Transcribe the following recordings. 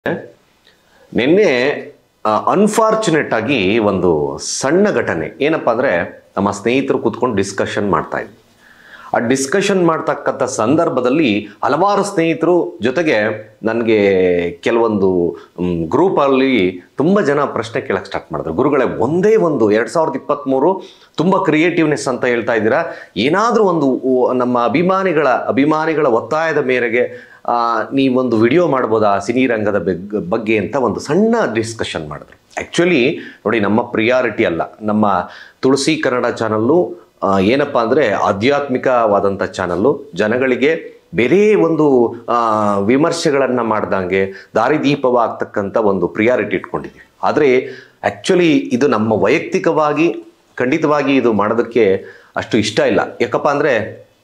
ನಿನ್ನೆ ಅನ್ಫಾರ್ಚುನೇಟ್ ಆಗಿ ಒಂದು ಸಣ್ಣ ಘಟನೆ ಏನಪ್ಪ ಅಂದರೆ ನಮ್ಮ ಸ್ನೇಹಿತರು ಕೂತ್ಕೊಂಡು ಡಿಸ್ಕಷನ್ ಮಾಡ್ತಾ ಇದ್ವಿ ಆ ಡಿಸ್ಕಷನ್ ಮಾಡ್ತಕ್ಕಂಥ ಸಂದರ್ಭದಲ್ಲಿ ಹಲವಾರು ಸ್ನೇಹಿತರು ಜೊತೆಗೆ ನನಗೆ ಕೆಲವೊಂದು ಗ್ರೂಪಲ್ಲಿ ತುಂಬ ಜನ ಪ್ರಶ್ನೆ ಕೇಳಕ್ಕೆ ಸ್ಟಾರ್ಟ್ ಮಾಡಿದ್ರು ಗುರುಗಳೇ ಒಂದೇ ಒಂದು ಎರಡು ಸಾವಿರದ ಇಪ್ಪತ್ತ್ಮೂರು ತುಂಬ ಕ್ರಿಯೇಟಿವ್ನೆಸ್ ಅಂತ ಹೇಳ್ತಾ ಇದ್ದೀರಾ ಏನಾದರೂ ಒಂದು ಉ- ನಮ್ಮ ಅಭಿಮಾನಿಗಳ ಅಭಿಮಾನಿಗಳ ಒತ್ತಾಯದ ಮೇರೆಗೆ ಆ, ನೀವೊಂದು ವಿಡಿಯೋ ಮಾಡ್ಬೋದಾ ಸಿನಿ ರಂಗದ ಬೆಗ್- ಬಗ್ಗೆ ಅಂತ ಒಂದು ಸಣ್ಣ ಡಿಸ್ಕಷನ್ ಮಾಡಿದ್ರು ಆ್ಯಕ್ಚುಲಿ ನೋಡಿ ನಮ್ಮ ಪ್ರಿಯಾರಿಟಿ ಅಲ್ಲ ನಮ್ಮ ತುಳಸಿ ಕನ್ನಡ ಚಾನಲ್ಲು ಏನಪ್ಪ ಅಂದರೆ ಆಧ್ಯಾತ್ಮಿಕವಾದಂಥ ಚಾನಲ್ಲು ಜನಗಳಿಗೆ ಬೇರೆ ಒಂದು ವಿಮರ್ಶೆಗಳನ್ನು ಮಾಡ್ದಂಗೆ ದಾರಿದೀಪವಾಗ್ತಕ್ಕಂಥ ಒಂದು ಪ್ರಿಯಾರಿಟಿ ಇಟ್ಕೊಂಡಿದ್ದೀವಿ ಆದರೆ ಆ್ಯಕ್ಚುಲಿ ಇದು ನಮ್ಮ ವೈಯಕ್ತಿಕವಾಗಿ ಖಂಡಿತವಾಗಿ ಇದು ಮಾಡೋದಕ್ಕೆ ಅಷ್ಟು ಇಷ್ಟ ಇಲ್ಲ ಯಾಕಪ್ಪ ಅಂದರೆ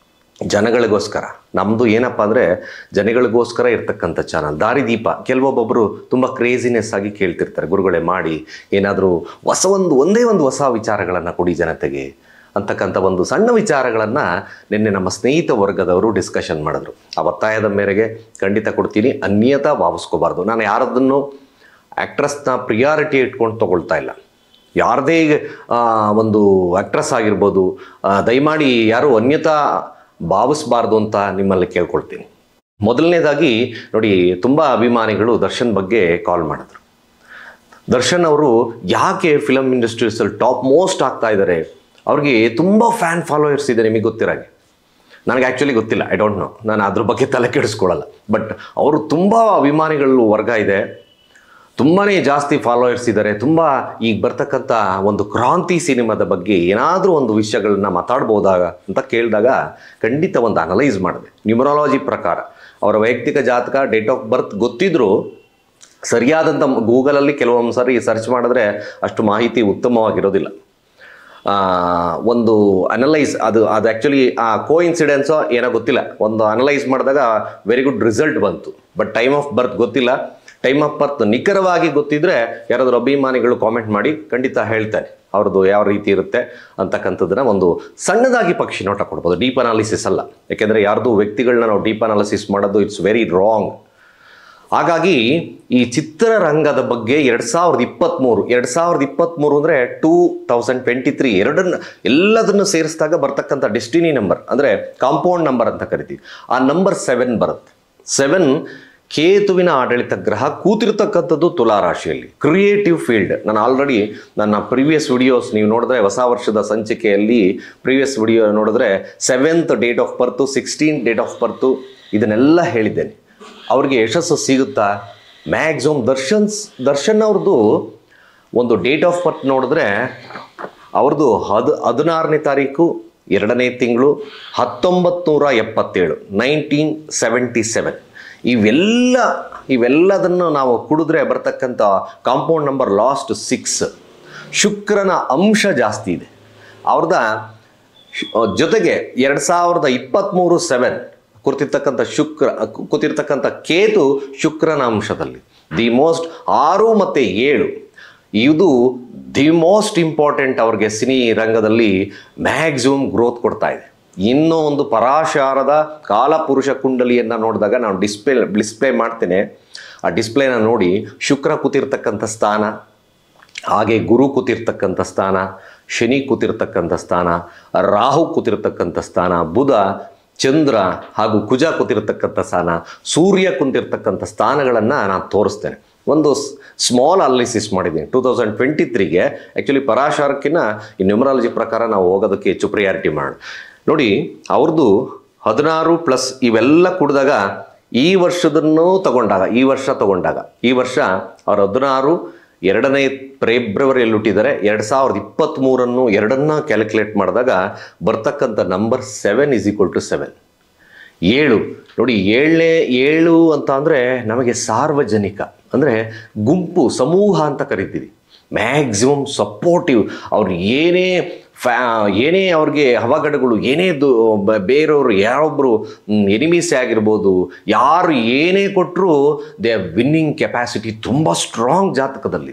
ಜನಗಳಿಗೋಸ್ಕರ ನಮ್ಮದು ಏನಪ್ಪ ಅಂದರೆ ಜನಗಳಿಗೋಸ್ಕರ ಇರ್ತಕ್ಕಂಥ ಚಾನಲ್ ದಾರಿದೀಪ ಕೆಲವೊಬ್ಬೊಬ್ಬರು ತುಂಬ ಕ್ರೇಜಿನೆಸ್ ಆಗಿ ಕೇಳ್ತಿರ್ತಾರೆ ಗುರುಗಳೇ ಮಾಡಿ ಏನಾದರೂ ಹೊಸ ಒಂದು ಒಂದೇ ಒಂದು ಹೊಸ ವಿಚಾರಗಳನ್ನು ಕೊಡಿ ಜನತೆಗೆ ಅಂತಕ್ಕಂಥ ಒಂದು ಸಣ್ಣ ವಿಚಾರಗಳನ್ನು ನಿನ್ನೆ ನಮ್ಮ ಸ್ನೇಹಿತ ವರ್ಗದವರು ಡಿಸ್ಕಷನ್ ಮಾಡಿದ್ರು ಆ ಒತ್ತಾಯದ ಮೇರೆಗೆ ಖಂಡಿತ ಕೊಡ್ತೀನಿ ಅನ್ಯತಾ ಭಾವಿಸ್ಕೋಬಾರ್ದು ನಾನು ಯಾರದನ್ನು ಆ್ಯಕ್ಟ್ರಸ್ನ ಪ್ರಿಯಾರಿಟಿ ಇಟ್ಕೊಂಡು ತೊಗೊಳ್ತಾ ಇಲ್ಲ ಯಾರದೇ ಆ, ಒಂದು ಆ್ಯಕ್ಟ್ರಸ್ ಆಗಿರ್ಬೋದು ಆ, ದಯಮಾಡಿ ಯಾರು ಅನ್ಯತಾ ಭಾವಿಸಬಾರ್ದು ಅಂತ ನಿಮ್ಮಲ್ಲಿ ಕೇಳ್ಕೊಳ್ತೀನಿ ಮೊದಲನೇದಾಗಿ ನೋಡಿ ತುಂಬ ಅಭಿಮಾನಿಗಳು ದರ್ಶನ್ ಬಗ್ಗೆ ಕಾಲ್ ಮಾಡಿದ್ರು ದರ್ಶನ್ ಅವರು ಯಾಕೆ ಫಿಲಮ್ ಇಂಡಸ್ಟ್ರೀಸಲ್ಲಿ ಟಾಪ್ ಮೋಸ್ಟ್ ಆಗ್ತಾ ಇದ್ದಾರೆ ಅವ್ರಿಗೆ ತುಂಬ ಫ್ಯಾನ್ ಫಾಲೋಯರ್ಸ್ ಇದೆ ನಿಮಗೆ ಗೊತ್ತಿರಾಗೆ ನನಗೆ ಆ್ಯಕ್ಚುಲಿ ಗೊತ್ತಿಲ್ಲ ಐ ಡೋಂಟ್ ನೋ ನಾನು ಅದ್ರ ಬಗ್ಗೆ ತಲೆ ಕೆಡಿಸ್ಕೊಳ್ಳಲ್ಲ ಬಟ್ ಅವರು ತುಂಬ ಅಭಿಮಾನಿಗಳು ವರ್ಗ ಇದೆ ತುಂಬಾ ಜಾಸ್ತಿ ಫಾಲೋಯರ್ಸ್ ಇದ್ದಾರೆ ತುಂಬ ಈಗ ಬರ್ತಕ್ಕಂಥ ಒಂದು ಕ್ರಾಂತಿ ಸಿನಿಮಾದ ಬಗ್ಗೆ ಏನಾದರೂ ಒಂದು ವಿಷಯಗಳನ್ನ ಮಾತಾಡ್ಬೋದಾಗ ಅಂತ ಕೇಳಿದಾಗ ಖಂಡಿತ ಒಂದು ಅನಲೈಸ್ ಮಾಡಿದೆ ನ್ಯೂಮರಾಲಜಿ ಪ್ರಕಾರ ಅವರ ವೈಯಕ್ತಿಕ ಜಾತಕ ಡೇಟ್ ಆಫ್ ಬರ್ತ್ ಗೊತ್ತಿದ್ರೂ ಸರಿಯಾದಂಥ ಗೂಗಲಲ್ಲಿ ಕೆಲವೊಂದು ಸಾರಿ ಸರ್ಚ್ ಮಾಡಿದ್ರೆ ಅಷ್ಟು ಮಾಹಿತಿ ಉತ್ತಮವಾಗಿರೋದಿಲ್ಲ ಆ, ಒಂದು ಅನಲೈಸ್ ಅದು ಅದು ಆ್ಯಕ್ಚುಲಿ ಆ ಕೋ ಇನ್ಸಿಡೆನ್ಸೋ ಏನೋ ಗೊತ್ತಿಲ್ಲ ಒಂದು ಅನಲೈಸ್ ಮಾಡಿದಾಗ ವೆರಿ ಗುಡ್ ರಿಸಲ್ಟ್ ಬಂತು ಬಟ್ ಟೈಮ್ ಆಫ್ ಬರ್ತ್ ಗೊತ್ತಿಲ್ಲ ಟೈಮ್ ಆಫ್ ಬರ್ತ್ ನಿಖರವಾಗಿ ಗೊತ್ತಿದ್ರೆ ಯಾರಾದರೂ ಅಭಿಮಾನಿಗಳು ಕಾಮೆಂಟ್ ಮಾಡಿ ಖಂಡಿತ ಹೇಳ್ತಾರೆ ಅವ್ರದ್ದು ಯಾವ ರೀತಿ ಇರುತ್ತೆ ಅಂತಕ್ಕಂಥದ್ದನ್ನ ಒಂದು ಸಣ್ಣದಾಗಿ ಪಕ್ಷಿ ನೋಟ ಕೊಡ್ಬೋದು ಡೀಪ್ ಅನಾಲಿಸಿಸ್ ಅಲ್ಲ ಯಾಕೆಂದರೆ ಯಾರ್ದು ವ್ಯಕ್ತಿಗಳನ್ನ ನಾವು ಡೀಪ್ ಅನಾಲಿಸಿಸ್ ಮಾಡೋದು ಇಟ್ಸ್ ವೆರಿ ರಾಂಗ್ ಹಾಗಾಗಿ ಈ ಚಿತ್ರರಂಗದ ಬಗ್ಗೆ ಎರಡು ಸಾವಿರದ ಇಪ್ಪತ್ತ್ಮೂರು ಎರಡು ಸಾವಿರದ ಇಪ್ಪತ್ತ್ಮೂರು ಅಂದರೆ ಟೂ ತೌಸಂಡ್ ಟ್ವೆಂಟಿ ತ್ರೀ ಎರಡನ್ನ ಎಲ್ಲದನ್ನು ಸೇರಿಸಿದಾಗ ಬರ್ತಕ್ಕಂಥ ಡೆಸ್ಟಿನಿ ನಂಬರ್ ಅಂದರೆ ಕಾಂಪೌಂಡ್ ನಂಬರ್ ಅಂತ ಕರಿತೀವಿ ಆ ನಂಬರ್ ಸೆವೆನ್ ಬರುತ್ತೆ ಸೆವೆನ್ ಕೇತುವಿನ ಆಡಳಿತ ಗ್ರಹ ಕೂತಿರ್ತಕ್ಕಂಥದ್ದು ತುಲಾ ರಾಶಿಯಲ್ಲಿ ಕ್ರಿಯೇಟಿವ್ ಫೀಲ್ಡ್ ನಾನು ಆಲ್ರೆಡಿ ನನ್ನ ಪ್ರಿವಿಯಸ್ ವಿಡಿಯೋಸ್ ನೀವು ನೋಡಿದ್ರೆ ಹೊಸ ವರ್ಷದ ಸಂಚಿಕೆಯಲ್ಲಿ ಪ್ರಿವಿಯಸ್ ವಿಡಿಯೋ ನೋಡಿದ್ರೆ seventh date of birth sixteen date of birth ಇದನ್ನೆಲ್ಲ ಹೇಳಿದ್ದೇನೆ ಅವ್ರಿಗೆ ಯಶಸ್ಸು ಸಿಗುತ್ತಾ ಮ್ಯಾಕ್ಸಿಮಮ್ ದರ್ಶನ್ಸ್ ದರ್ಶನ್ ಅವ್ರದ್ದು ಒಂದು ಡೇಟ್ ಆಫ್ ಬರ್ತ್ ನೋಡಿದ್ರೆ ಅವ್ರದ್ದು ಹದ್ ಹದಿನಾರನೇ ತಾರೀಕು ಎರಡನೇ ತಿಂಗಳು ಹತ್ತೊಂಬತ್ತು ನೂರ ಎಪ್ಪತ್ತೇಳು ನೈನ್ಟೀನ್ ಸೆವೆಂಟಿ ಸೆವೆನ್ ಇವೆಲ್ಲ ಇವೆಲ್ಲದನ್ನು ನಾವು ಕುಡಿದ್ರೆ ಬರ್ತಕ್ಕಂಥ ಕಾಂಪೌಂಡ್ ನಂಬರ್ ಲಾಸ್ಟ್ ಸಿಕ್ಸ್ ಶುಕ್ರನ ಅಂಶ ಜಾಸ್ತಿ ಇದೆ ಅವ್ರದ ಶ್- ಜೊತೆಗೆ ಎರಡು ಸಾವಿರದ ಇಪ್ಪತ್ತ್ಮೂರು ಸೆವೆನ್ ಕೂತಿರ್ತಕ್ಕಂಥ ಶುಕ್ರ ಕೂತಿರ್ತಕ್ಕಂಥ ಕೇತು ಶುಕ್ರನ ಅಂಶದಲ್ಲಿ ದಿ ಮೋಸ್ಟ್ ಆರು ಮತ್ತು ಏಳು ಇದು ದಿ ಮೋಸ್ಟ್ ಇಂಪಾರ್ಟೆಂಟ್ ಅವ್ರಿಗೆ ಸಿನಿ ರಂಗದಲ್ಲಿ ಮ್ಯಾಕ್ಸಿಮಮ್ ಗ್ರೋತ್ ಕೊಡ್ತಾ ಇದೆ ಇನ್ನೂ ಒಂದು ಪರಾಶಾರದ ಕಾಲಪುರುಷ ಕುಂಡಲಿಯನ್ನು ನೋಡಿದಾಗ ನಾನು ಡಿಸ್ಪ್ಲೇ ಡಿಸ್ಪ್ಲೇ ಮಾಡ್ತೇನೆ ಆ ಡಿಸ್ಪ್ಲೇನ ನೋಡಿ ಶುಕ್ರ ಕೂತಿರ್ತಕ್ಕಂಥ ಸ್ಥಾನ ಹಾಗೆ ಗುರು ಕೂತಿರ್ತಕ್ಕಂಥ ಸ್ಥಾನ ಶನಿ ಕೂತಿರ್ತಕ್ಕಂಥ ಸ್ಥಾನ ರಾಹು ಕೂತಿರ್ತಕ್ಕಂಥ ಸ್ಥಾನ ಬುಧ ಚಂದ್ರ ಹಾಗೂ ಕುಜ ಕೂತಿರ್ತಕ್ಕಂಥ ಸ್ಥಾನ ಸೂರ್ಯ ಕುಂತಿರ್ತಕ್ಕಂಥ ಸ್ಥಾನಗಳನ್ನು ನಾನು ತೋರಿಸ್ತೇನೆ ಒಂದು ಸ್ಮಾಲ್ ಅನಾಲಿಸಿಸ್ ಮಾಡಿದ್ದೀನಿ ಟೂ ತೌಸಂಡ್ ಟ್ವೆಂಟಿ ತ್ರೀಗೆ ಆ್ಯಕ್ಚುಲಿ ಪರಾಶರಕ್ಕಿಂತ ಈ ನ್ಯೂಮರಾಲಜಿ ಪ್ರಕಾರ ನಾವು ಹೋಗೋದಕ್ಕೆ ಹೆಚ್ಚು ಪ್ರಿಯಾರಿಟಿ ಮಾಡಿ ನೋಡಿ ಅವ್ರದ್ದು ಹದಿನಾರು ಪ್ಲಸ್ ಇವೆಲ್ಲ ಕುಡಿದಾಗ ಈ ವರ್ಷದನ್ನು ತಗೊಂಡಾಗ ಈ ವರ್ಷ ತಗೊಂಡಾಗ ಈ ವರ್ಷ ಅವ್ರ ಹದಿನಾರು ಎರಡನೇ ಫೆಬ್ರವರಿಯಲ್ಲಿ ಹುಟ್ಟಿದ್ದಾರೆ ಎರಡು ಸಾವಿರದ ಇಪ್ಪತ್ತ್ಮೂರನ್ನು ಎರಡನ್ನ ಕ್ಯಾಲ್ಕುಲೇಟ್ ಮಾಡಿದಾಗ ಬರ್ತಕ್ಕಂಥ number seven is equal to seven ಏಳು ನೋಡಿ ಏಳನೇ ಏಳು ಅಂತ ಅಂದರೆ ನಮಗೆ ಸಾರ್ವಜನಿಕ ಅಂದರೆ ಗುಂಪು ಸಮೂಹ ಅಂತ ಕರಿತೀವಿ ಮ್ಯಾಕ್ಸಿಮಮ್ ಸಪೋರ್ಟಿವ್ ಅವ್ರು ಏನೇ ಫ್ಯಾ ಏನೇ ಅವ್ರಿಗೆ ಅವಘಡಗಳು ಏನೇ ದು ಬ- ಬೇರೆಯವರು ಯಾರೊಬ್ಬರು ಎನಿಮೀಸೇ ಆಗಿರ್ಬೋದು ಯಾರು ಏನೇ ಕೊಟ್ಟರು ದೇ ವಿನ್ನಿಂಗ್ ಕೆಪಾಸಿಟಿ ತುಂಬ ಸ್ಟ್ರಾಂಗ್ ಜಾತಕದಲ್ಲಿದೆ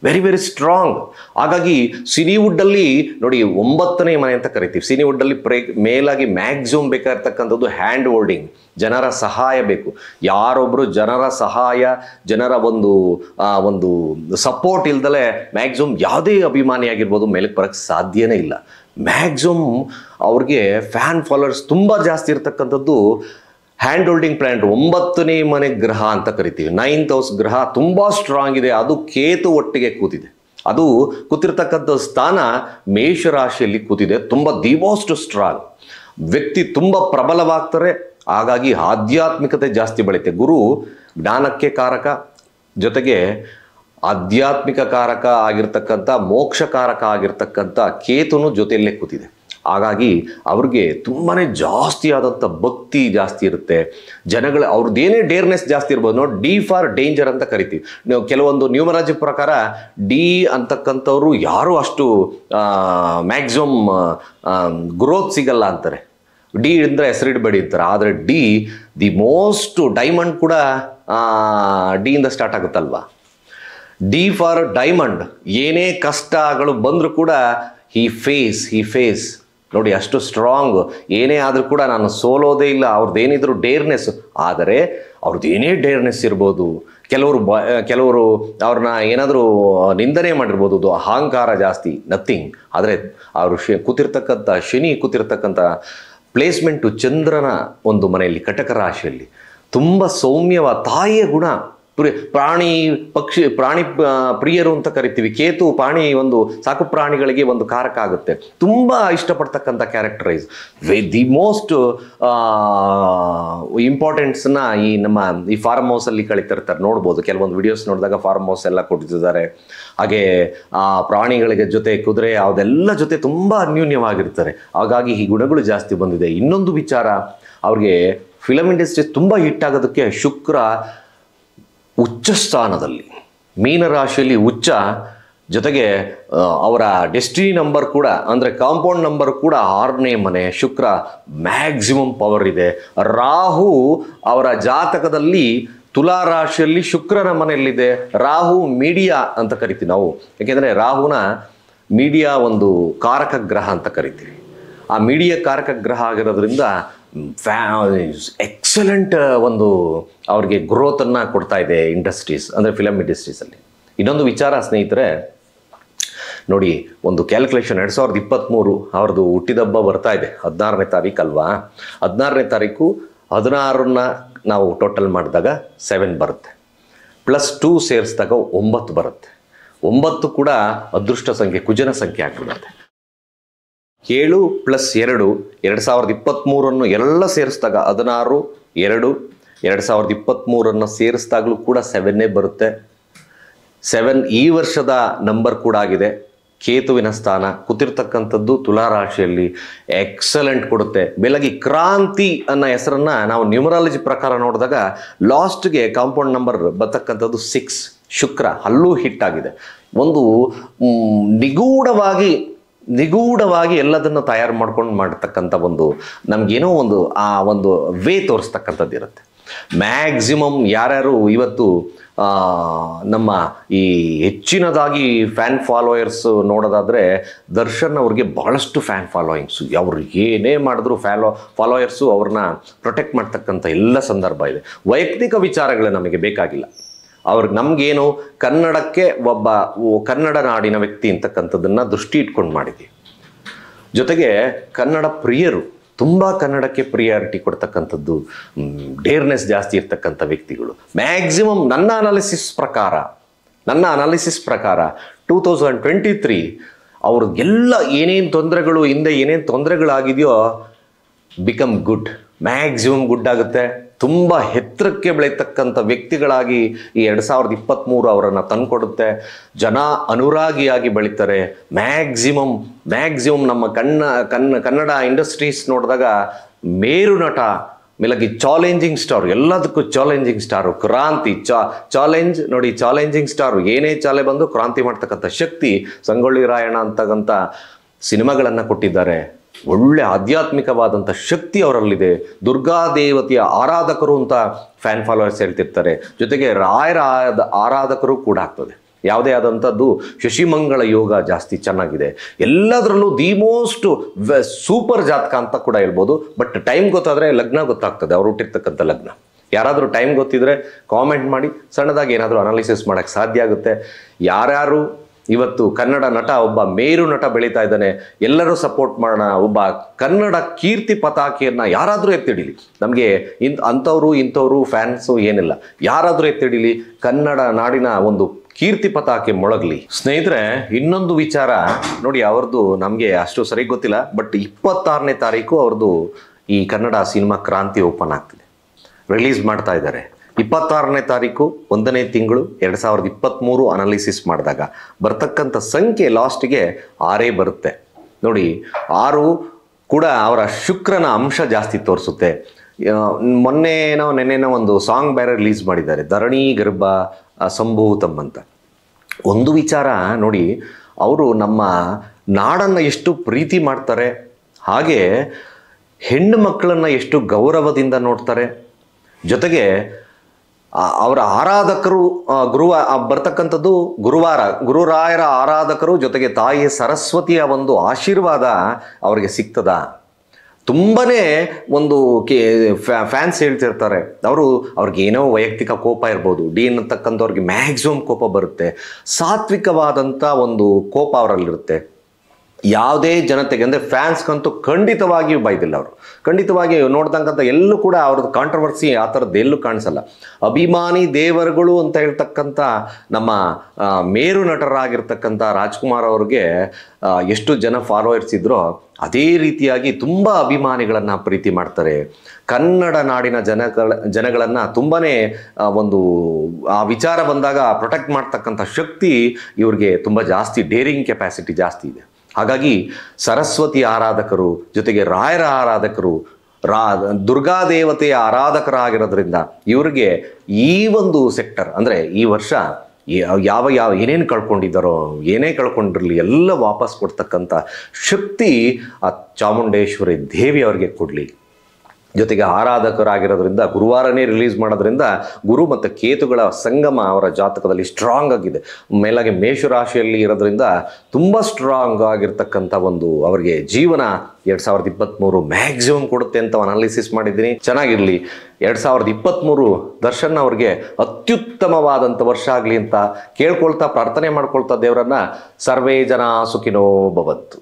ವೆರಿ ವೆರಿ ಸ್ಟ್ರಾಂಗ್ ಹಾಗಾಗಿ ಸಿನಿವುಡ್ಡಲ್ಲಿ ನೋಡಿ ಒಂಬತ್ತನೇ ಮನೆ ಅಂತ ಕರಿತೀವಿ ಸಿನಿವುಡ್ಡಲ್ಲಿ ಪ್ರೇ ಮೇಲಾಗಿ ಮ್ಯಾಕ್ಸಿಮಮ್ ಬೇಕಾಗಿರ್ತಕ್ಕಂಥದ್ದು ಹ್ಯಾಂಡ್ ಹೋಲ್ಡಿಂಗ್ ಜನರ ಸಹಾಯ ಬೇಕು ಯಾರೊಬ್ಬರು ಜನರ ಸಹಾಯ ಜನರ ಒಂದು ಆ, ಒಂದು ಸಪೋರ್ಟ್ ಇಲ್ದಲೆ ಮ್ಯಾಕ್ಸಿಮಮ್ ಯಾವುದೇ ಅಭಿಮಾನಿ ಆಗಿರ್ಬೋದು ಮೇಲಕ್ಕೆ ಬರೋಕ್ಕೆ ಸಾಧ್ಯನೇ ಇಲ್ಲ ಮ್ಯಾಕ್ಸಿಮಮ್ ಅವ್ರಿಗೆ ಫ್ಯಾನ್ ಫಾಲೋವರ್ಸ್ ತುಂಬ ಜಾಸ್ತಿ ಇರ್ತಕ್ಕಂಥದ್ದು ಹ್ಯಾಂಡ್ ಹೋಲ್ಡಿಂಗ್ ಪ್ಲಾನೆಟ್ ಒಂಬತ್ತನೇ ಮನೆ ಗ್ರಹ ಅಂತ ಕರಿತೀವಿ ನೈನ್ತ್ ಹೌಸ್ ಗ್ರಹ ತುಂಬ ಸ್ಟ್ರಾಂಗ್ ಇದೆ ಅದು ಕೇತು ಒಟ್ಟಿಗೆ ಕೂತಿದೆ ಅದು ಕೂತಿರ್ತಕ್ಕಂಥ ಸ್ಥಾನ ಮೇಷರಾಶಿಯಲ್ಲಿ ಕೂತಿದೆ ತುಂಬ ದಿ ಮೋಸ್ಟ್ ಸ್ಟ್ರಾಂಗ್ ವ್ಯಕ್ತಿ ತುಂಬ ಪ್ರಬಲವಾಗ್ತಾರೆ ಹಾಗಾಗಿ ಆಧ್ಯಾತ್ಮಿಕತೆ ಜಾಸ್ತಿ ಬೆಳೆಯುತ್ತೆ ಗುರು ಜ್ಞಾನಕ್ಕೆ ಕಾರಕ ಜೊತೆಗೆ ಆಧ್ಯಾತ್ಮಿಕ ಕಾರಕ ಆಗಿರ್ತಕ್ಕಂಥ ಮೋಕ್ಷಕಾರಕ ಆಗಿರ್ತಕ್ಕಂಥ ಕೇತುನು ಜೊತೆಯಲ್ಲೇ ಕೂತಿದೆ ಹಾಗಾಗಿ ಅವ್ರಿಗೆ ತುಂಬಾ ಜಾಸ್ತಿ ಆದಂಥ ಭಕ್ತಿ ಜಾಸ್ತಿ ಇರುತ್ತೆ ಜನಗಳ ಅವ್ರದ್ದೇನೇ ಡೇರ್ನೆಸ್ ಜಾಸ್ತಿ ಇರ್ಬೋದು ನೋಡಿ ಡಿ ಫಾರ್ ಡೇಂಜರ್ ಅಂತ ಕರಿತೀವಿ ನೀವು ಕೆಲವೊಂದು ನ್ಯೂಮರಾಜಿ ಪ್ರಕಾರ ಡಿ ಅಂತಕ್ಕಂಥವ್ರು ಯಾರೂ ಅಷ್ಟು ಮ್ಯಾಕ್ಸಿಮಮ್ ಗ್ರೋತ್ ಸಿಗಲ್ಲ ಅಂತಾರೆ ಡಿ ಅಂದರೆ ಹೆಸರಿಡಬೇಡಿ ಅಂತಾರೆ ಆದರೆ ಡಿ ದಿ ಮೋಸ್ಟ್ ಡೈಮಂಡ್ ಕೂಡ ಡಿಯಿಂದ ಸ್ಟಾರ್ಟ್ ಆಗುತ್ತಲ್ವಾ ಡಿ ಫಾರ್ ಡೈಮಂಡ್ ಏನೇ ಕಷ್ಟಗಳು ಬಂದರೂ ಕೂಡ ಹಿ ಫೇಸ್ ಹಿ ಫೇಸ್ ನೋಡಿ ಅಷ್ಟು ಸ್ಟ್ರಾಂಗ್ ಏನೇ ಆದರೂ ಕೂಡ ನಾನು ಸೋಲೋದೇ ಇಲ್ಲ ಅವ್ರದ್ದೇನಿದ್ರು ಡೇರ್ನೆಸ್ ಆದರೆ ಅವ್ರದ್ದು ಏನೇ ಡೇರ್ನೆಸ್ ಇರ್ಬೋದು ಕೆಲವರು ಬ ಕೆಲವರು ಅವ್ರನ್ನ ಏನಾದರೂ ನಿಂದನೆ ಮಾಡಿರ್ಬೋದು ಅದು ಅಹಂಕಾರ ಜಾಸ್ತಿ ನಥಿಂಗ್ ಆದರೆ ಅವರು ಶ ಕೂತಿರ್ತಕ್ಕಂಥ ಶನಿ ಕೂತಿರ್ತಕ್ಕಂಥ ಪ್ಲೇಸ್ಮೆಂಟು ಚಂದ್ರನ ಒಂದು ಮನೆಯಲ್ಲಿ ಕಟಕ ರಾಶಿಯಲ್ಲಿ ತುಂಬ ಸೌಮ್ಯವ ತಾಯಿಯ ಗುಣ ಪ್ರಿ ಪ್ರಾಣಿ ಪಕ್ಷಿ ಪ್ರಾಣಿ ಆ, ಪ್ರಿಯರು ಅಂತ ಕರಿತೀವಿ ಕೇತು ಪ್ರಾಣಿ ಒಂದು ಸಾಕು ಪ್ರಾಣಿಗಳಿಗೆ ಒಂದು ಕಾರಕ ಆಗುತ್ತೆ ತುಂಬ ಇಷ್ಟಪಡ್ತಕ್ಕಂಥ ಕ್ಯಾರೆಕ್ಟರೈಸ್ ವೆ ದಿ ಮೋಸ್ಟ್ ಇಂಪಾರ್ಟೆಂಟ್ಸ್ನ ಈ ನಮ್ಮ ಈ ಫಾರ್ಮ್ ಹೌಸಲ್ಲಿ ಕಳಿತಿರ್ತಾರೆ ನೋಡ್ಬೋದು ಕೆಲವೊಂದು ವಿಡಿಯೋಸ್ ನೋಡಿದಾಗ ಫಾರ್ಮ್ ಹೌಸ್ ಎಲ್ಲ ಕೊಟ್ಟಿದ್ದಾರೆ ಹಾಗೆ ಆ ಪ್ರಾಣಿಗಳಿಗೆ ಜೊತೆ ಕುದುರೆ ಅದೆಲ್ಲ ಜೊತೆ ತುಂಬ ಅನ್ಯೂನ್ಯವಾಗಿರ್ತಾರೆ ಹಾಗಾಗಿ ಈ ಗುಣಗಳು ಜಾಸ್ತಿ ಬಂದಿದೆ ಇನ್ನೊಂದು ವಿಚಾರ ಅವ್ರಿಗೆ ಫಿಲಮ್ ಇಂಡಸ್ಟ್ರಿ ತುಂಬ ಹಿಟ್ ಆಗೋದಕ್ಕೆ ಶುಕ್ರ ಉಚ್ಚ ಸ್ಥಾನದಲ್ಲಿ ಮೀನರಾಶಿಯಲ್ಲಿ ಉಚ್ಚ ಜೊತೆಗೆ ಆ, ಅವರ ಡೆಸ್ಟಿನಿ ನಂಬರ್ ಕೂಡ ಅಂದರೆ ಕಾಂಪೌಂಡ್ ನಂಬರ್ ಕೂಡ ಆರನೇ ಮನೆ ಶುಕ್ರ ಮ್ಯಾಕ್ಸಿಮಮ್ ಪವರ್ ಇದೆ ರಾಹು ಅವರ ಜಾತಕದಲ್ಲಿ ತುಲಾ ರಾಶಿಯಲ್ಲಿ ಶುಕ್ರನ ಮನೆಯಲ್ಲಿದೆ ರಾಹು ಮೀಡಿಯಾ ಅಂತ ಕರಿತೀವಿ ನಾವು ಯಾಕೆಂದರೆ ರಾಹುನ ಮೀಡಿಯಾ ಒಂದು ಕಾರಕ ಗ್ರಹ ಅಂತ ಕರಿತೀವಿ ಆ ಮೀಡಿಯಾ ಕಾರಕ ಗ್ರಹ ಆಗಿರೋದ್ರಿಂದ ಫ್ಯಾ ಎಕ್ಸಲೆಂಟ್ ಒಂದು ಅವ್ರಿಗೆ ಗ್ರೋತನ್ನು ಕೊಡ್ತಾ ಇದೆ ಇಂಡಸ್ಟ್ರೀಸ್ ಅಂದರೆ ಫಿಲಮ್ ಇಂಡಸ್ಟ್ರೀಸಲ್ಲಿ ಇನ್ನೊಂದು ವಿಚಾರ ಸ್ನೇಹಿತರೆ ನೋಡಿ ಒಂದು ಕ್ಯಾಲ್ಕುಲೇಷನ್ ಎರಡು ಸಾವಿರದ ಇಪ್ಪತ್ತ್ಮೂರು ಅವ್ರದ್ದು ಹುಟ್ಟಿದಬ್ಬ ಬರ್ತಾ ಇದೆ ಹದಿನಾರನೇ ತಾರೀಕು ಅಲ್ವಾ ಹದಿನಾರನೇ ತಾರೀಕು ಹದಿನಾರನ್ನ ನಾವು ಟೋಟಲ್ ಮಾಡಿದಾಗ ಸೆವೆನ್ ಬರುತ್ತೆ ಪ್ಲಸ್ ಟೂ ಸೇರಿಸಿದಾಗ ಒಂಬತ್ತು ಬರುತ್ತೆ ಒಂಬತ್ತು ಕೂಡ ಅದೃಷ್ಟ ಸಂಖ್ಯೆ ಕುಜನ ಸಂಖ್ಯೆ ಆಗ್ಬಿಡುತ್ತೆ ಏಳು ಪ್ಲಸ್ ಎರಡು ಎರಡು ಸಾವಿರದ ಇಪ್ಪತ್ತ್ಮೂರನ್ನು ಎಲ್ಲ ಸೇರಿಸಿದಾಗ ಹದಿನಾರು ಎರಡು ಎರಡು ಸಾವಿರದ ಇಪ್ಪತ್ತ್ಮೂರನ್ನು ಸೇರಿಸಿದಾಗಲೂ ಕೂಡ ಸೆವೆನ್ನೇ ಬರುತ್ತೆ ಸೆವೆನ್ ಈ ವರ್ಷದ ನಂಬರ್ ಕೂಡ ಆಗಿದೆ ಕೇತುವಿನ ಸ್ಥಾನ ಕೂತಿರ್ತಕ್ಕಂಥದ್ದು ತುಲಾ ರಾಶಿಯಲ್ಲಿ ಎಕ್ಸಲೆಂಟ್ ಕೊಡುತ್ತೆ ಬೆಳಗ್ಗೆ ಕ್ರಾಂತಿ ಅನ್ನೋ ಹೆಸರನ್ನ ನಾವು ನ್ಯೂಮರಾಲಜಿ ಪ್ರಕಾರ ನೋಡಿದಾಗ ಲಾಸ್ಟ್ಗೆ ಕಾಂಪೌಂಡ್ ನಂಬರ್ ಬರ್ತಕ್ಕಂಥದ್ದು ಸಿಕ್ಸ್ ಶುಕ್ರ ಅಲ್ಲೂ ಹಿಟ್ ಆಗಿದೆ ಒಂದು ಮ್, ನಿಗೂಢವಾಗಿ ನಿಗೂಢವಾಗಿ ಎಲ್ಲದನ್ನು ತಯಾರು ಮಾಡ್ಕೊಂಡು ಮಾಡತಕ್ಕಂಥ ಒಂದು ನಮಗೇನೋ ಒಂದು ಆ ಒಂದು ವೇ ತೋರಿಸ್ತಕ್ಕಂಥದ್ದು ಇರುತ್ತೆ ಮ್ಯಾಕ್ಸಿಮಮ್ ಯಾರ್ಯಾರು ಇವತ್ತು ಆ, ನಮ್ಮ ಈ ಹೆಚ್ಚಿನದಾಗಿ ಫ್ಯಾನ್ ಫಾಲೋಯರ್ಸ್ ನೋಡೋದಾದರೆ ದರ್ಶನ್ ಅವ್ರಿಗೆ ಭಾಳಷ್ಟು ಫ್ಯಾನ್ ಫಾಲೋಯಿಂಗ್ಸು ಅವ್ರು ಏನೇ ಮಾಡಿದ್ರು ಫ್ಯಾಲೋ ಫಾಲೋಯರ್ಸು ಅವ್ರನ್ನ ಪ್ರೊಟೆಕ್ಟ್ ಮಾಡ್ತಕ್ಕಂಥ ಎಲ್ಲ ಸಂದರ್ಭ ಇದೆ ವೈಯಕ್ತಿಕ ವಿಚಾರಗಳು ನಮಗೆ ಬೇಕಾಗಿಲ್ಲ ಅವ್ರಿಗೆ ನಮಗೇನು ಕನ್ನಡಕ್ಕೆ ಒಬ್ಬ ಓ- ಕನ್ನಡ ನಾಡಿನ ವ್ಯಕ್ತಿ ಅಂತಕ್ಕಂಥದ್ದನ್ನು ದೃಷ್ಟಿ ಇಟ್ಕೊಂಡು ಮಾಡಿದ್ವಿ ಜೊತೆಗೆ ಕನ್ನಡ ಪ್ರಿಯರು ತುಂಬ ಕನ್ನಡಕ್ಕೆ ಪ್ರಿಯಾರಿಟಿ ಕೊಡ್ತಕ್ಕಂಥದ್ದು ಡೇರ್ನೆಸ್ ಜಾಸ್ತಿ ಇರ್ತಕ್ಕಂಥ ವ್ಯಕ್ತಿಗಳು ಮ್ಯಾಕ್ಸಿಮಮ್ ನನ್ನ ಅನಾಲಿಸಿಸ್ ಪ್ರಕಾರ ನನ್ನ ಅನಾಲಿಸಿಸ್ ಪ್ರಕಾರ ಟೂ ತೌಸಂಡ್ ಟ್ವೆಂಟಿ ತ್ರೀ ಅವ್ರಿಗೆಲ್ಲ ಏನೇನು ತೊಂದರೆಗಳು ಹಿಂದೆ ಏನೇನು ತೊಂದರೆಗಳಾಗಿದೆಯೋ ಬಿಕಮ್ ಗುಡ್ ಮ್ಯಾಕ್ಸಿಮಮ್ ಗುಡ್ ಆಗುತ್ತೆ ತುಂಬ ಎತ್ತರಕ್ಕೆ ಬೆಳೀತಕ್ಕಂಥ ವ್ಯಕ್ತಿಗಳಾಗಿ ಈ ಎರಡು ಸಾವಿರದ ಇಪ್ಪತ್ತ್ಮೂರು ಅವರನ್ನು ತಂದುಕೊಡುತ್ತೆ ಜನ ಅನುರಾಗಿಯಾಗಿ ಬೆಳೀತಾರೆ ಮ್ಯಾಕ್ಸಿಮಮ್ ಮ್ಯಾಕ್ಸಿಮಮ್ ನಮ್ಮ ಕನ್ನ ಕನ್ನ ಕನ್ನಡ ಇಂಡಸ್ಟ್ರೀಸ್ ನೋಡಿದಾಗ ಮೇರು ನಟ ಮೇಲಾಗಿ ಚಾಲೆಂಜಿಂಗ್ ಸ್ಟಾರ್ ಎಲ್ಲದಕ್ಕೂ ಚಾಲೆಂಜಿಂಗ್ ಸ್ಟಾರು ಕ್ರಾಂತಿ ಚಾ ಚಾಲೆಂಜ್ ನೋಡಿ ಚಾಲೆಂಜಿಂಗ್ ಸ್ಟಾರು ಏನೇ ಚಾಲೆ ಬಂದು ಕ್ರಾಂತಿ ಮಾಡ್ತಕ್ಕಂಥ ಶಕ್ತಿ ಸಂಗೊಳ್ಳಿ ರಾಯಣ್ಣ ಅಂತಕ್ಕಂಥ ಸಿನಿಮಾಗಳನ್ನು ಕೊಟ್ಟಿದ್ದಾರೆ ಒಳ್ಳೆ ಆಧ್ಯಾತ್ಮಿಕವಾದಂಥ ಶಕ್ತಿ ಅವರಲ್ಲಿದೆ ದುರ್ಗಾ ದೇವತೆಯ ಆರಾಧಕರು ಅಂತ ಫ್ಯಾನ್ ಫಾಲೋವರ್ಸ್ ಹೇಳ್ತಿರ್ತಾರೆ ಜೊತೆಗೆ ರಾಯರ ಆರಾಧ- ಆರಾಧಕರು ಕೂಡ ಆಗ್ತದೆ ಯಾವುದೇ ಆದಂಥದ್ದು ಶಶಿಮಂಗಳ ಯೋಗ ಜಾಸ್ತಿ ಚೆನ್ನಾಗಿದೆ ಎಲ್ಲದರಲ್ಲೂ ದಿ ಮೋಸ್ಟ್ ಸೂಪರ್ ಜಾತಕ ಅಂತ ಕೂಡ ಹೇಳ್ಬೋದು ಬಟ್ ಟೈಮ್ ಗೊತ್ತಾದರೆ ಲಗ್ನ ಗೊತ್ತಾಗ್ತದೆ ಅವ್ರು ಹುಟ್ಟಿರ್ತಕ್ಕಂಥ ಲಗ್ನ ಯಾರಾದರೂ ಟೈಮ್ ಗೊತ್ತಿದ್ರೆ ಕಾಮೆಂಟ್ ಮಾಡಿ ಸಣ್ಣದಾಗಿ ಏನಾದರೂ ಅನಾಲಿಸಿಸ್ ಮಾಡೋಕ್ಕೆ ಸಾಧ್ಯ ಆಗುತ್ತೆ ಯಾರ್ಯಾರು ಇವತ್ತು ಕನ್ನಡ ನಟ ಒಬ್ಬ ಮೇರು ನಟ ಬೆಳೀತಾ ಇದ್ದಾನೆ ಎಲ್ಲರೂ ಸಪೋರ್ಟ್ ಮಾಡೋಣ ಒಬ್ಬ ಕನ್ನಡ ಕೀರ್ತಿ ಪತಾಕೆಯನ್ನು ಯಾರಾದರೂ ಎತ್ತಿಡಿಲಿ ನಮಗೆ ಇಂಥ ಅಂಥವ್ರು ಇಂಥವ್ರು ಫ್ಯಾನ್ಸು ಏನಿಲ್ಲ ಯಾರಾದರೂ ಎತ್ತಿಡಿಲಿ ಕನ್ನಡ ನಾಡಿನ ಒಂದು ಕೀರ್ತಿ ಪತಾಕೆ ಮೊಳಗಲಿ ಸ್ನೇಹಿತರೆ ಇನ್ನೊಂದು ವಿಚಾರ ನೋಡಿ ಅವ್ರದ್ದು ನಮಗೆ ಅಷ್ಟು ಸರಿ ಗೊತ್ತಿಲ್ಲ ಬಟ್ ಇಪ್ಪತ್ತಾರನೇ ತಾರೀಕು ಅವ್ರದ್ದು ಈ ಕನ್ನಡ ಸಿನಿಮಾ ಕ್ರಾಂತಿ ಓಪನ್ ಆಗ್ತಿದೆ ರಿಲೀಸ್ ಮಾಡ್ತಾ ಇದ್ದಾರೆ ಇಪ್ಪತ್ತಾರನೇ ತಾರೀಕು ಒಂದನೇ ತಿಂಗಳು ಎರಡು ಸಾವಿರದ ಇಪ್ಪತ್ತ್ಮೂರು ಅನಾಲಿಸಿಸ್ ಮಾಡಿದಾಗ ಬರ್ತಕ್ಕಂಥ ಸಂಖ್ಯೆ ಲಾಸ್ಟಿಗೆ ಆರೇ ಬರುತ್ತೆ ನೋಡಿ ಆರು ಕೂಡ ಅವರ ಶುಕ್ರನ ಅಂಶ ಜಾಸ್ತಿ ತೋರಿಸುತ್ತೆ ಆ, ಮೊನ್ನೆನೋ ನೆನ್ನೆನೋ ಒಂದು ಸಾಂಗ್ ಬೇರೆ ರಿಲೀಸ್ ಮಾಡಿದ್ದಾರೆ ಧರಣಿ ಗರ್ಭ ಆ, ಸಂಭೂತಂ ಅಂತ ಒಂದು ವಿಚಾರ ನೋಡಿ ಅವರು ನಮ್ಮ ನಾಡನ್ನು ಎಷ್ಟು ಪ್ರೀತಿ ಮಾಡ್ತಾರೆ ಹಾಗೆ ಹೆಣ್ಣು ಮಕ್ಕಳನ್ನು ಎಷ್ಟು ಗೌರವದಿಂದ ನೋಡ್ತಾರೆ ಜೊತೆಗೆ ಆ- ಅವರ ಆರಾಧಕರು ಆ, ಗುರುವ ಆ, ಬರ್ತಕ್ಕಂಥದ್ದು ಗುರುವಾರ ಗುರುರಾಯರ ಆರಾಧಕರು ಜೊತೆಗೆ ತಾಯಿ ಸರಸ್ವತಿಯ ಒಂದು ಆಶೀರ್ವಾದ ಅವರಿಗೆ ಸಿಗ್ತದ ತುಂಬನೇ ಒಂದು ಕೆ ಫ್ಯಾನ್ಸ್ ಹೇಳ್ತಿರ್ತಾರೆ ಅವರು ಅವ್ರಿಗೆ ಏನೋ ವೈಯಕ್ತಿಕ ಕೋಪ ಇರ್ಬೋದು ಡಿ ಅನ್ನತಕ್ಕಂಥವ್ರಿಗೆ ಮ್ಯಾಕ್ಸಿಮಮ್ ಕೋಪ ಬರುತ್ತೆ ಸಾತ್ವಿಕವಾದಂಥ ಒಂದು ಕೋಪ ಅವರಲ್ಲಿರುತ್ತೆ ಯಾವುದೇ ಜನತೆಗೆ ಅಂದರೆ ಫ್ಯಾನ್ಸ್ಗಂತೂ ಖಂಡಿತವಾಗಿಯೂ ಬೈದಿಲ್ಲ ಅವರು ಖಂಡಿತವಾಗಿ ನೋಡ್ತಕ್ಕಂಥ ಎಲ್ಲೂ ಕೂಡ ಅವ್ರದ್ದು ಕಾಂಟ್ರವರ್ಸಿ ಆ ಥರದ್ದು ಎಲ್ಲೂ ಕಾಣಿಸಲ್ಲ ಅಭಿಮಾನಿ ದೇವರುಗಳು ಅಂತ ಹೇಳ್ತಕ್ಕಂಥ ನಮ್ಮ ಆ, ಮೇರು ನಟರಾಗಿರ್ತಕ್ಕಂಥ ರಾಜ್ಕುಮಾರ್ ಅವ್ರಿಗೆ ಆ, ಎಷ್ಟು ಜನ ಫಾಲೋವರ್ಸ್ ಇದ್ರೋ ಅದೇ ರೀತಿಯಾಗಿ ತುಂಬ ಅಭಿಮಾನಿಗಳನ್ನು ಪ್ರೀತಿ ಮಾಡ್ತಾರೆ ಕನ್ನಡ ನಾಡಿನ ಜನಗಳ ಜನಗಳನ್ನು ತುಂಬಾ ಒಂದು ಆ ವಿಚಾರ ಬಂದಾಗ ಪ್ರೊಟೆಕ್ಟ್ ಮಾಡ್ತಕ್ಕಂಥ ಶಕ್ತಿ ಇವ್ರಿಗೆ ತುಂಬ ಜಾಸ್ತಿ ಡೇರಿಂಗ್ ಕೆಪಾಸಿಟಿ ಜಾಸ್ತಿ ಇದೆ ಹಾಗಾಗಿ ಸರಸ್ವತಿ ಆರಾಧಕರು ಜೊತೆಗೆ ರಾಯರ ಆರಾಧಕರು ರಾ ದುರ್ಗಾದೇವತೆಯ ಆರಾಧಕರಾಗಿರೋದ್ರಿಂದ ಇವರಿಗೆ ಈ ಒಂದು ಸೆಕ್ಟರ್ ಅಂದರೆ ಈ ವರ್ಷ ಯಾ- ಯಾವ ಯಾವ ಏನೇನು ಕಳ್ಕೊಂಡಿದ್ದಾರೋ ಏನೇ ಕಳ್ಕೊಂಡಿರಲಿ ಎಲ್ಲ ವಾಪಸ್ ಕೊಡ್ತಕ್ಕಂಥ ಶಕ್ತಿ ಆ ಚಾಮುಂಡೇಶ್ವರಿ ದೇವಿ ಅವರಿಗೆ ಕೊಡಲಿ ಜೊತೆಗೆ ಆರಾಧಕರಾಗಿರೋದ್ರಿಂದ ಗುರುವಾರನೇ ರಿಲೀಸ್ ಮಾಡೋದ್ರಿಂದ ಗುರು ಮತ್ತು ಕೇತುಗಳ ಸಂಗಮ ಅವರ ಜಾತಕದಲ್ಲಿ ಸ್ಟ್ರಾಂಗ್ ಆಗಿದೆ ಮೇಲಾಗಿ ಮೇಷರಾಶಿಯಲ್ಲಿ ಇರೋದ್ರಿಂದ ತುಂಬ ಸ್ಟ್ರಾಂಗ್ ಆಗಿರ್ತಕ್ಕಂಥ ಒಂದು ಅವರಿಗೆ ಜೀವನ ಎರಡು ಸಾವಿರದ ಇಪ್ಪತ್ತ್ಮೂರು ಮ್ಯಾಕ್ಸಿಮಮ್ ಕೊಡುತ್ತೆ ಅಂತ ಅನಾಲಿಸಿಸ್ ಮಾಡಿದ್ದೀನಿ ಚೆನ್ನಾಗಿರಲಿ ಎರಡು ಸಾವಿರದ ಇಪ್ಪತ್ತ್ಮೂರು ದರ್ಶನ್ ಅವ್ರಿಗೆ ಅತ್ಯುತ್ತಮವಾದಂಥ ವರ್ಷ ಆಗಲಿ ಅಂತ ಕೇಳ್ಕೊಳ್ತಾ ಪ್ರಾರ್ಥನೆ ಮಾಡ್ಕೊಳ್ತಾ ದೇವರನ್ನ ಸರ್ವೇ ಜನ ಸುಖಿನೋ ಭವಂತು